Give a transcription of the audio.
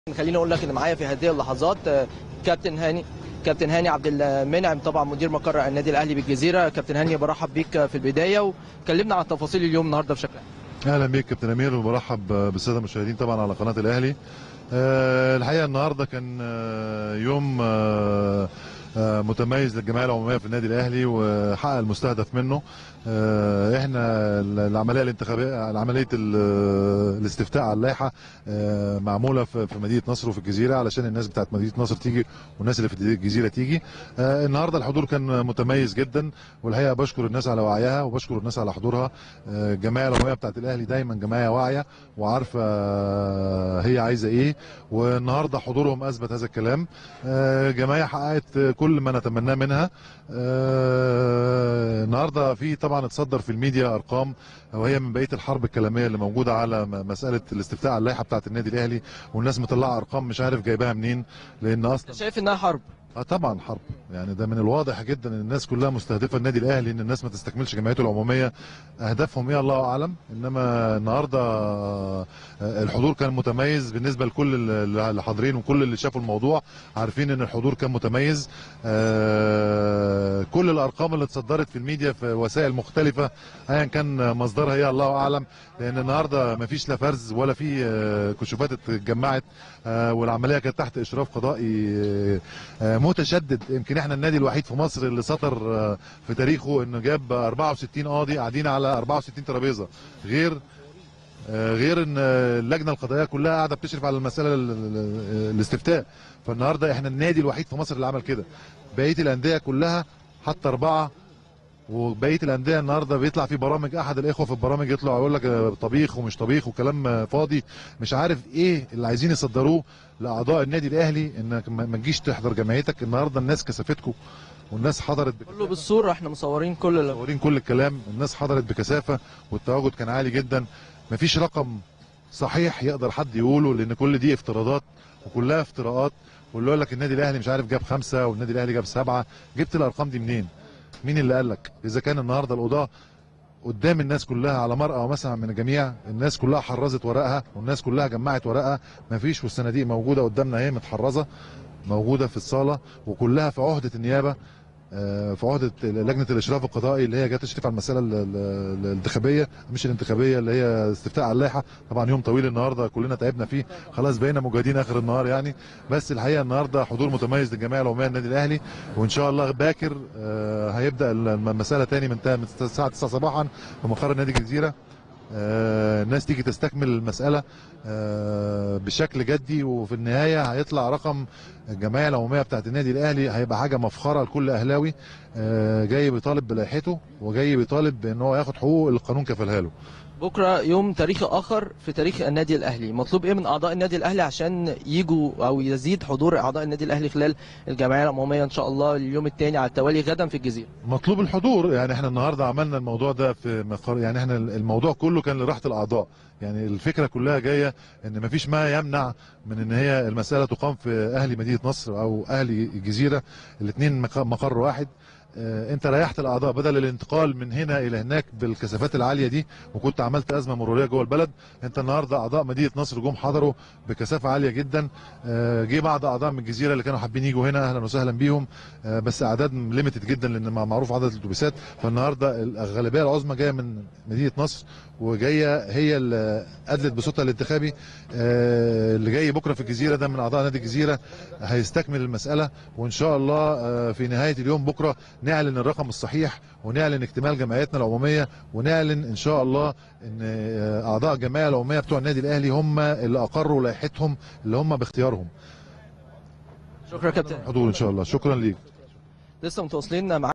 خليني اقول لك ان معايا في هذه اللحظات آه، كابتن هاني كابتن هاني عبد المنعم طبعا مدير مقر النادي الاهلي بالجزيره كابتن هاني برحب بيك في البدايه وكلمنا عن تفاصيل اليوم النهارده بشكل عام اهلا بيك كابتن امير وبرحب بالساده المشاهدين طبعا على قناه الاهلي آه، الحقيقه النهارده كان آه، يوم آه، آه، متميز للجمعيه العموميه في النادي الاهلي وحقق المستهدف منه آه، احنا العمليه الانتخابيه عمليه ال- الاستفتاء على اللائحه آه، معموله في في مدينه نصر وفي الجزيره علشان الناس بتاعت مدينه نصر تيجي والناس اللي في الجزيره تيجي آه، النهارده الحضور كان متميز جدا والحقيقه بشكر الناس على وعيها وبشكر الناس على حضورها آه، الجمعيه العموميه بتاعت الاهلي دايما جمعيه واعيه وعارفه آه، هي عايزه ايه والنهارده حضورهم اثبت هذا الكلام آه، جمعيه حققت كل ما نتمناه منها آه، النهارده في طبعا اتصدر في الميديا ارقام وهي من بقيه الحرب الكلاميه اللي موجوده على م- مساله الاستفتاء على اللائحه بتاعت النادي الاهلي والناس مطلعه ارقام مش عارف جايباها منين لان اصلا شايف انها حرب اه طبعا حرب يعني ده من الواضح جدا ان الناس كلها مستهدفه النادي الاهلي ان الناس ما تستكملش جمعيته العموميه اهدافهم ايه الله اعلم انما النهارده آه، الحضور كان متميز بالنسبه لكل اللي اللي حاضرين وكل اللي شافوا الموضوع عارفين ان الحضور كان متميز آه، كل الارقام اللي اتصدرت في الميديا في وسائل مختلفه ايا كان مصدرها ايه الله اعلم لان النهارده ما فيش لا فرز ولا في آه، كشوفات اتجمعت آه، والعمليه كانت تحت اشراف قضائي آه، آه، متشدد يمكن احنا النادي الوحيد في مصر اللي سطر آه، في تاريخه انه جاب 64 قاضي قاعدين على 64 ترابيزه غير آه، غير ان آه، اللجنه القضائيه كلها قاعده بتشرف على المساله ال- ال- الاستفتاء فالنهارده احنا النادي الوحيد في مصر اللي عمل كده بقيه الانديه كلها حتى اربعه وبقيه الانديه النهارده بيطلع في برامج احد الاخوه في البرامج يطلع يقول لك آه، طبيخ ومش طبيخ وكلام آه، فاضي مش عارف ايه اللي عايزين يصدروه لاعضاء النادي الاهلي انك ما ما تجيش تحضر جمعيتك النهارده الناس كسفتكم والناس حضرت كله بالصوره احنا مصورين كل ال- مصورين كل الكلام الناس حضرت بكثافه والتواجد كان عالي جدا مفيش رقم صحيح يقدر حد يقوله لان كل دي افتراضات وكلها افتراءات واللي يقول لك النادي الاهلي مش عارف جاب خمسه والنادي الاهلي جاب سبعه جبت الارقام دي منين؟ مين اللي قال لك؟ اذا كان النهارده القضاه قدام الناس كلها على مرأى ومسمع من الجميع الناس كلها حرزت ورقها والناس كلها جمعت ورقها مفيش والصناديق موجوده قدامنا اهي متحرزه موجوده في الصاله وكلها في عهده النيابه آه، في عهده لجنه الاشراف القضائي اللي هي جت تشرف على المساله ال- ال- الانتخابيه مش الانتخابيه اللي هي استفتاء على اللائحه طبعا يوم طويل النهارده كلنا تعبنا فيه خلاص بقينا مجاهدين اخر النهار يعني بس الحقيقه النهارده حضور متميز للجمعيه العموميه النادي الاهلي وان شاء الله باكر آه، هيبدا المساله تاني من تا- من الساعه 9 صباحا في مقر نادي الجزيره آه، الناس تيجي تستكمل المسألة آه، بشكل جدي وفي النهاية هيطلع رقم الجمعية العمومية بتاعت النادي الأهلي هيبقى حاجة مفخرة لكل أهلاوي آه، جاي بيطالب بلائحته وجاي بيطالب بأن هو ياخد حقوق اللي القانون كفلها له بكره يوم تاريخي اخر في تاريخ النادي الاهلي مطلوب ايه من اعضاء النادي الاهلي عشان يجوا او يزيد حضور اعضاء النادي الاهلي خلال الجمعيه العموميه ان شاء الله اليوم الثاني على التوالي غدا في الجزيره مطلوب الحضور يعني احنا النهارده عملنا الموضوع ده في مقر يعني احنا الموضوع كله كان لراحه الاعضاء يعني الفكره كلها جايه ان مفيش ما يمنع من ان هي المساله تقام في اهلي مدينه نصر او اهلي الجزيره الاثنين مقر واحد آه، انت ريحت الاعضاء بدل الانتقال من هنا الى هناك بالكثافات العاليه دي وكنت عملت ازمه مروريه جوه البلد انت النهارده اعضاء مدينه نصر جم حضروا بكثافه عاليه جدا آه، جه بعض اعضاء من الجزيره اللي كانوا حابين يجوا هنا اهلا وسهلا بيهم آه، بس اعداد ليميتد جدا لان مع- معروف عدد الاتوبيسات فالنهارده الغالبيه العظمى جايه من مدينه نصر وجايه هي اللي ادلت بصوتها الانتخابي آه، اللي جاي بكره في الجزيره ده من اعضاء نادي الجزيره هيستكمل المساله وان شاء الله آه، في نهايه اليوم بكره نعلن الرقم الصحيح ونعلن اكتمال جمعيتنا العموميه ونعلن ان شاء الله ان آه، اعضاء الجمعيه العموميه بتوع النادي الاهلي هم اللي اقروا لائحتهم اللي هم باختيارهم شكرا يا كابتن حضور ان شاء الله شكرا ليك لسه متواصلين مع